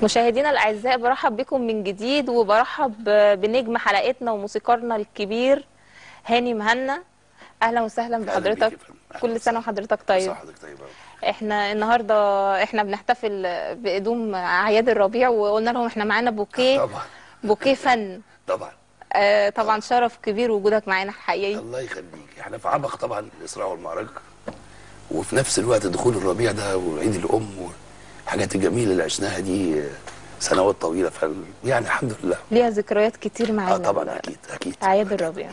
مشاهدينا الاعزاء برحب بكم من جديد وبرحب بنجم حلقتنا وموسيقارنا الكبير هاني مهنا اهلا وسهلا بيك بحضرتك يا فندم. أهلا كل سنه وسهلا. وحضرتك طيب صح حضرتك طيب أوي. احنا النهارده احنا بنحتفل بقدوم اعياد الربيع وقلنا لهم احنا معانا بوكيه طبعا بوكيه فن طبعا آه طبعا شرف كبير وجودك معانا حقيقي الله يخليك احنا في عبق طبعا الاسراء والمعراج وفي نفس الوقت دخول الربيع ده وعيد الام والحاجات الجميله اللي عشناها دي سنوات طويله ف يعني الحمد لله ليها ذكريات كتير معانا اه طبعا اكيد اكيد اعياد الربيع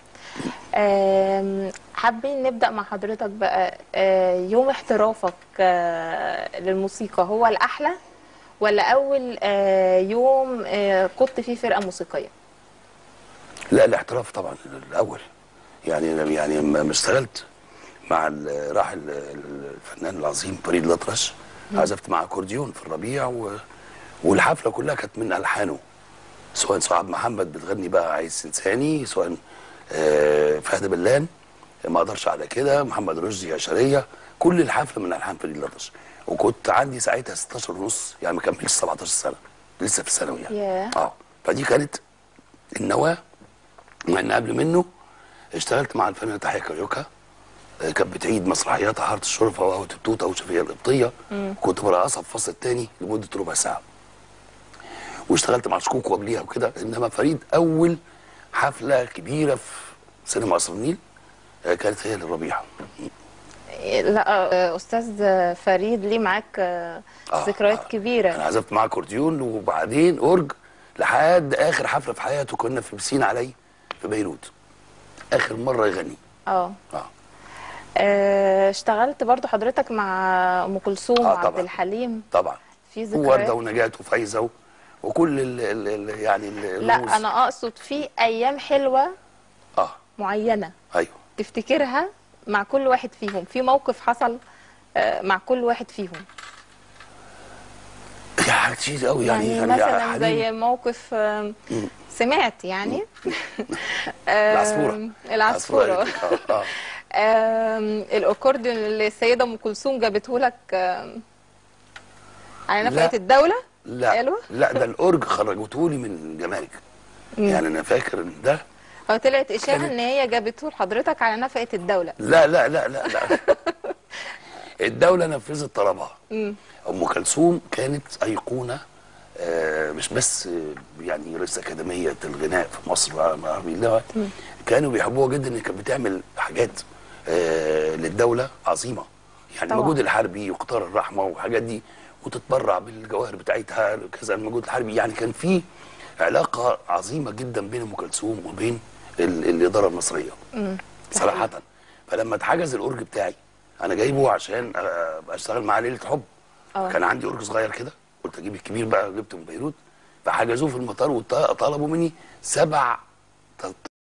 آم، حابين نبدأ مع حضرتك بقى آه، يوم احترافك آه، للموسيقى هو الأحلى ولا أول آه، يوم آه، قدت فيه فرقة موسيقية؟ لا الاحتراف طبعا الاول يعني يعني لما اشتغلت مع ال- راح ال- ال- الفنان العظيم فريد الأطرش عزفت مع اكورديون في الربيع و... والحفله كلها كانت من الحانه سواء سعاد محمد بتغني بقى عايز سنساني سواء آه، فهد بلان ما اقدرش على كده محمد رشدي عشريه كل الحفله من الحان فريد الأطرش وكنت عندي ساعتها 16 ونص يعني ما كملتش 17 سنه لسه في الثانوي يعني ياه. اه فدي كانت النواه مع ان قبل منه اشتغلت مع الفنانه تحية كاريوكا آه، كانت بتعيد مسرحيات حاره الشرفه وقهوه التوته وشفيه القبطيه كنت برقصها في الفصل الثاني لمده ربع ساعه واشتغلت مع شكوك قبليها وكده انما فريد اول حفله كبيره في سينما قصر النيل آه، كانت هي للربيع لا آه، أستاذ فريد ليه معاك آه، آه، ذكريات آه. كبيرة انا عزفت معاه اكورديون وبعدين اورج لحد اخر حفله في حياته كنا في بسين علي في بيروت اخر مره يغني اه اه آه، اشتغلت برضو حضرتك مع أم كلثوم آه، وعبد طبعا. الحليم طبعا في وورده ذكريات ونجاة وفايزه و- وكل ال ال ال يعني ال- الرموز. لا أنا أقصد في أيام حلوة اه معينة ايوه تفتكرها مع كل واحد فيهم في موقف حصل آه، مع كل واحد فيهم يا حاجات كتير قوي يعني يعني, يعني مثلا حليم. زي موقف آم، سمعت يعني آم، العصفورة. العصفورة العصفورة. آه، آه. آم، الأكورديون اللي السيدة أم كلثوم جابته لك آم، على لا. نفقة الدولة لا حلوة؟ لا ده الاورج خرجته لي من الجمارك يعني انا فاكر ان ده أو طلعت إشاعة كانت- إن هي جابته لحضرتك على نفقة الدولة لا لا لا لا لا الدولة نفذت طلبها أم كلثوم كانت أيقونة آه، مش بس آه، يعني رئيس أكاديمية الغناء في مصر والعربي لا كانوا بيحبوها جدا إن كانت بتعمل حاجات آه، للدولة عظيمة يعني طبعا. المجهود الحربي وقطار الرحمة والحاجات دي وتتبرع بالجواهر بتاعتها كذا المجهود الحربي يعني كان في علاقة عظيمة جدا بين أم كلثوم وبين ال- الإدارة المصرية صراحة فلما اتحجز الأورج بتاعي أنا جايبه عشان آه، أشتغل معاه ليلة حب آه. كان عندي أورج صغير كده قلت أجيب الكبير بقى جبته من بيروت فحجزوه في المطار وطلبوا مني سبع